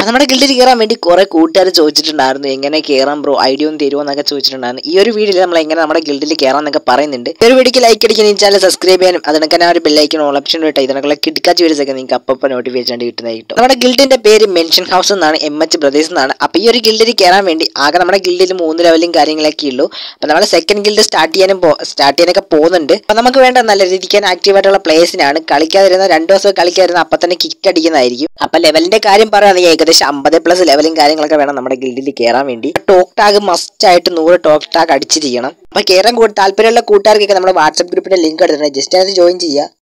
അപ്പൊ നമ്മുടെ ഗിൽഡിൽ കയറാൻ വേണ്ടി കുറെ കൂട്ടുകാർ ചോദിച്ചിട്ടുണ്ടായിരുന്നു എങ്ങനെ കയറാം ബ്രോ ഐഡിയ ഒന്ന് തരുമോ എന്നൊക്കെ ചോദിച്ചിട്ടുണ്ടായിരുന്നു ഈ ഒരു വീഡിയോയിൽ നമ്മൾ എങ്ങനെ നമ്മുടെ ഗിൽഡിൽ കയറാം എന്നൊക്കെ പറയുന്നുണ്ട് ഈ ഒരു വീഡിയോക്ക് ലൈക്ക് അടിക്കാൻ ഈ ചാനൽ സബ്സ്ക്രൈബ് ചെയ്യാനും അതിനൊക്കെ ആ ഒരു ബെല്ലൈക്കൺ ഓൾ ഓപ്ഷൻ ഇട്ട് ഇതിനൊക്കെ കിടക്കാച്ച വീഡിയോസ് ഒക്കെ നിങ്ങൾക്ക് അപ്പം നോട്ടിഫിക്കേഷൻ ആയിട്ട് കിട്ടുന്നത് കിട്ടും നമ്മുടെ ഗിൽഡിന്റെ പേര് മെൻഷൻ ഹൗസ് എന്നാണ് എം എച്ച് ബ്രദേഴ്സ് എന്നാണ് അപ്പൊ ഈ ഒരു ഗിൽഡിൽ കയറാൻ വേണ്ടി ആകെ നമ്മുടെ ഗിൽഡിൽ മൂന്ന് ലെവലും കാര്യങ്ങളൊക്കെ ഉള്ളൂ അപ്പൊ നമ്മൾ സെക്കൻഡ് ഗിൽഡ് സ്റ്റാർട്ട് ചെയ്യാനും സ്റ്റാർട്ട് ചെയ്യാനൊക്കെ പോകുന്നുണ്ട് അപ്പൊ നമുക്ക് വേണ്ട നല്ല രീതിക്ക് ആക്റ്റീവ് ആയിട്ടുള്ള പ്ലേസിനാണ് കളിക്കാതിരുന്ന രണ്ട് ദിവസം കളിക്കാതിരുന്ന അപ്പൊ തന്നെ കിക്ക് അടിക്കുന്നതായിരിക്കും അപ്പൊ ലെവലിന്റെ കാര്യം പറയുകയാണെങ്കിൽ ഏകദേശം അമ്പത് പ്ലസ് ലെവലും കാര്യങ്ങളൊക്കെ വേണം നമ്മുടെ ഗിൽഡിൽ കയറാൻ വേണ്ടി ടോക്ക് ടാഗ് മസ്റ്റ് ആയിട്ട് നൂറ് ടോക്ക് ടാഗ് അടിച്ചിരിക്കണം അപ്പൊ കയറാൻ കൂടുതൽ താല്പര്യമുള്ള കൂട്ടുകാർക്കൊക്കെ നമ്മുടെ വാട്സ്ആപ്പ് ഗ്രൂപ്പിന്റെ ലിങ്ക് എടുത്തിട്ടുണ്ട് ജസ്റ്റ് അത് ജോയിൻ ചെയ്യുക